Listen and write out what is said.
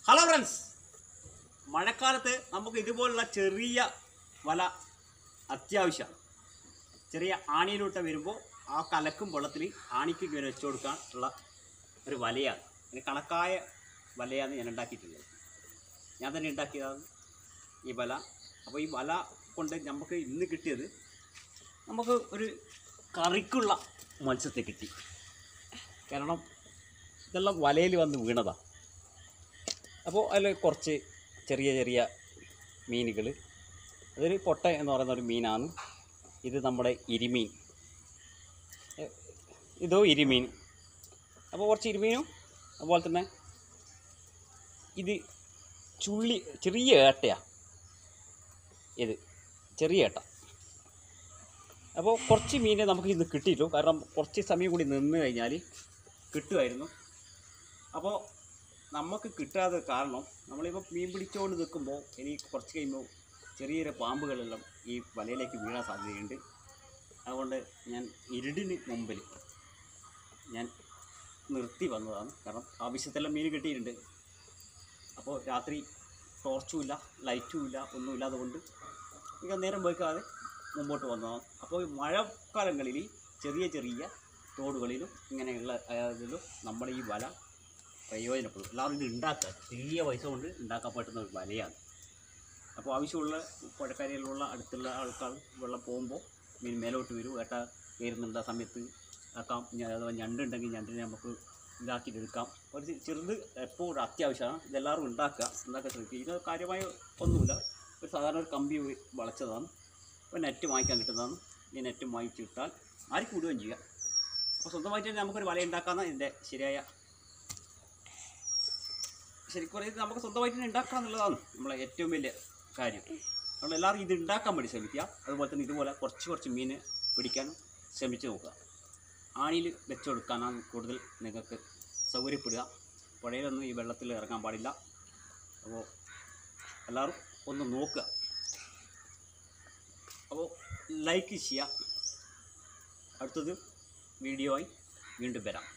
hello friends മഴക്കാലത്ത് നമുക്ക് ഇതുപോലുള്ള ചെറിയ വല അത്യാവശ്യമാണ് ചെറിയ ആണിയിലൂട്ട് വരുമ്പോൾ ആ കലക്കും വെള്ളത്തിൽ ആണിക്ക് ഇങ്ങനെ വെച്ചു കൊടുക്കാൻ ഉള്ള ഒരു വലയാണ് ഒരു കണക്കായ വലയാണ് ഞാൻ ഉണ്ടാക്കിയിട്ടുള്ളത് ഞാൻ തന്നെ ഉണ്ടാക്കിയതാണ് ഈ വല അപ്പോൾ ഈ വല കൊണ്ട് നമുക്ക് ഇന്ന് കിട്ടിയത് നമുക്ക് ഒരു കറിക്കുള്ള മത്സ്യത്തെ കിട്ടി കാരണം ഇതെല്ലാം വലയിൽ വന്ന് വീണതാണ് അപ്പോൾ അതിൽ കുറച്ച് ചെറിയ ചെറിയ മീനുകൾ അതൊരു പൊട്ട എന്ന് പറയുന്ന ഒരു മീനാണ് ഇത് നമ്മുടെ ഇരിമീൻ എ, ഇതോ ഇരിമീൻ അപ്പോൾ കുറച്ച് ഇരിമീനും അതുപോലെ തന്നെ ഇത് ചുള്ളി ചെറിയ ഏട്ടയാണ് ഇത് ചെറിയ ഏട്ട അപ്പോൾ കുറച്ച് മീനെ നമുക്ക് ഇന്ന് കിട്ടിയിട്ടു കാരണം കുറച്ച് സമയം കൂടി നിന്ന് കഴിഞ്ഞാൽ കിട്ടുമായിരുന്നു അപ്പോൾ നമുക്ക് കിട്ടാതെ കാരണം നമ്മളിപ്പോൾ മീൻ പിടിച്ചുകൊണ്ട് നിൽക്കുമ്പോൾ ഇനി കുറച്ച് കഴിയുമ്പോൾ ചെറിയ ചെറിയ പാമ്പുകളെല്ലാം ഈ വലയിലേക്ക് വീഴാൻ സാധ്യതയുണ്ട് അതുകൊണ്ട് ഞാൻ ഇരുടിന് മുമ്പിൽ ഞാൻ നിർത്തി വന്നതാണ് കാരണം ആവശ്യത്തെല്ലാം മീൻ കിട്ടിയിട്ടുണ്ട് അപ്പോൾ രാത്രി ടോർച്ചും ഇല്ല ലൈറ്റും ഇല്ല ഒന്നുമില്ലാതെ കൊണ്ട് ഇక നേരം വെക്കാതെ മുമ്പോട്ട് വന്നതാണ് അപ്പോൾ ഈ മഴക്കാലങ്ങളിൽ ചെറിയ ചെറിയ തോടുകളിലും ഇങ്ങനെയുള്ള ഇതിലും നമ്മൾ ഈ വല പ്രയോജനപ്പെടും എല്ലാവരും ഇത് ഉണ്ടാക്കുക ചെറിയ പൈസ കൊണ്ട് ഉണ്ടാക്കാൻ പറ്റുന്ന ഒരു വലയാണ് അപ്പോൾ ആവശ്യമുള്ള പുഴക്കരയിലുള്ള അടുത്തുള്ള ആൾക്കാർ വെള്ളം പോകുമ്പോൾ മീൻ മേലോട്ട് വരും ഏട്ട കയറുന്നുണ്ട് ആ സമയത്ത് ആക്കാം ഞ- അഥവാ ഞണ്ടുണ്ടെങ്കിൽ ഞണ്ടിനെ നമുക്ക് ഇതാക്കിയിട്ട് എടുക്കാം ഒരു ചെ- ചെറുത് എപ്പോഴും അത്യാവശ്യമാണ് ഇതെല്ലാവരും ഉണ്ടാക്കുക ഉണ്ടാക്കാൻ ശ്രമിക്കുക ഇത് കാര്യമായ ഒന്നുമില്ല ഒരു സാധാരണ ഒരു കമ്പി വ- വളച്ചതാണ് ഒരു നെറ്റ് വാങ്ങിക്കാൻ കിട്ടുന്നതാണ് ഈ നെറ്റ് വാങ്ങിച്ചിട്ടാൽ ആർക്കും വിടുകയും ചെയ്യാം അപ്പോൾ സ്വന്തമായിട്ട് തന്നെ നമുക്കൊരു വല ഉണ്ടാക്കാമെന്നാണ് ഇതിൻ്റെ ശരിയായ ശരിക്കും പറയുന്നത് നമുക്ക് സ്വന്തമായിട്ട് തന്നെ ഉണ്ടാക്കുക എന്നുള്ളതാണ് നമ്മളെ ഏറ്റവും വലിയ കാര്യം നമ്മൾ എല്ലാവരും ഇത് ഉണ്ടാക്കാൻ വേണ്ടി ശ്രമിക്കുക അതുപോലെ തന്നെ ഇതുപോലെ കുറച്ച് കുറച്ച് മീൻ പിടിക്കാനും ശ്രമിച്ച് നോക്കുക ആണിയിൽ വെച്ച് കൊടുക്കാനാണ് കൂടുതൽ നിങ്ങൾക്ക് സൗകര്യപ്പെടുക പുഴയിലൊന്നും ഈ വെള്ളത്തിൽ ഇറങ്ങാൻ പാടില്ല അപ്പോൾ എല്ലാവരും ഒന്ന് നോക്കുക അപ്പോൾ ലൈക്ക് ചെയ്യുക അടുത്തത് വീഡിയോ ആയി വീണ്ടും വരാം